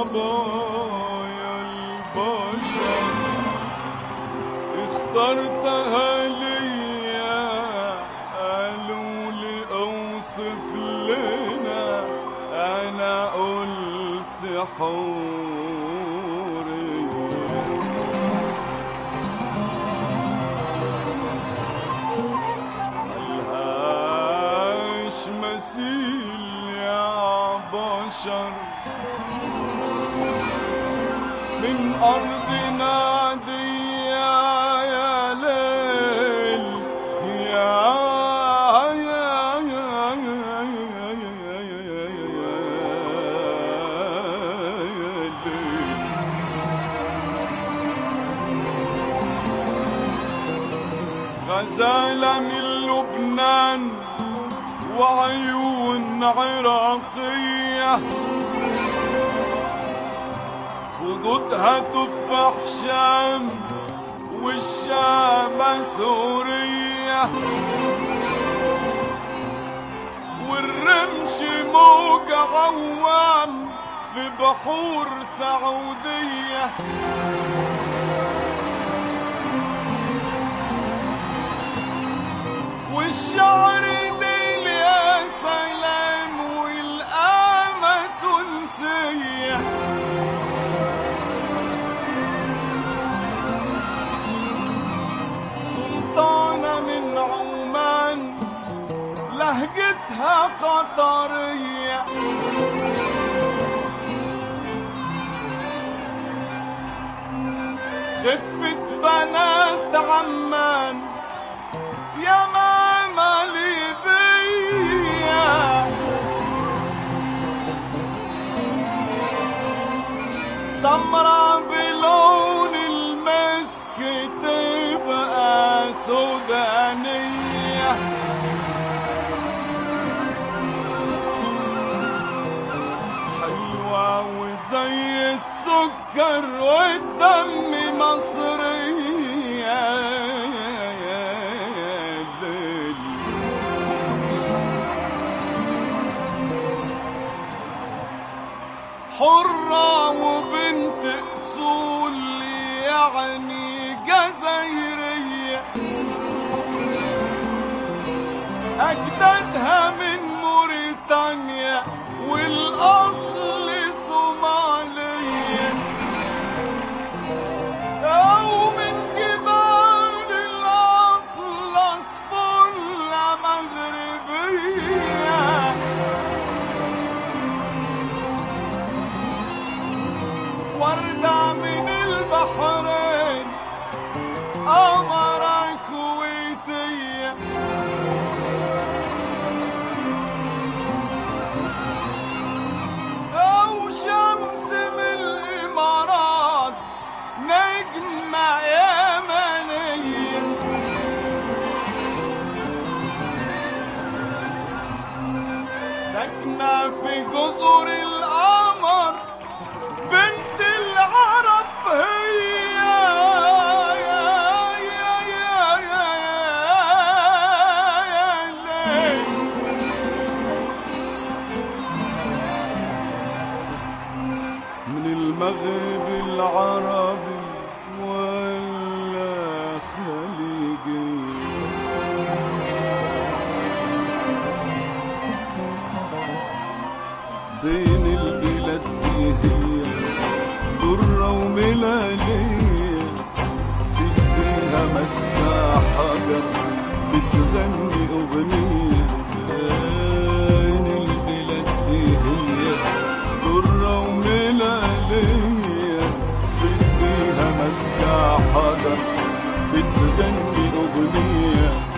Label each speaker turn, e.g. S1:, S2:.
S1: صبايا البشر اخترتها ليا قالوا لي اوصف لنا انا قلت حورية ملهاش مثيل يا بشر من أرضنا دي يا ليل يا يا يا ليل غزالة من لبنان وعيون عراقية خدودها تفاح شام والشام سورية والرمش موج عوام في بحور سعودية والشعر نيل يا سلام والقامة تنسيه سلطانة من عمان لهجتها قطرية خفة بنات عمان يا ماما ليبيا سمرة بلون المسك تبقى سودانية حلوة وزي السكر والدم مصرية ليل حرة وبنت أصول يعني جزائرية أجدادها من موريتانيا والأصل صومالية أو من جبال الأطلس فلة مغربية وردة من البحرين قمرة كويتية أو شمس من الإمارات نجمة يمنية ساكنة في جزر القمر بنت العرب هي يا يا يا يا يا ليل. من المغرب العربي ولا خليجي بين البلاد دي هي درة وملالية في ايديها ماسكة حجر بتغني أغنية بين البلاد دي هي درة وملالية في ايديها ماسكة حجر بتغني أغنية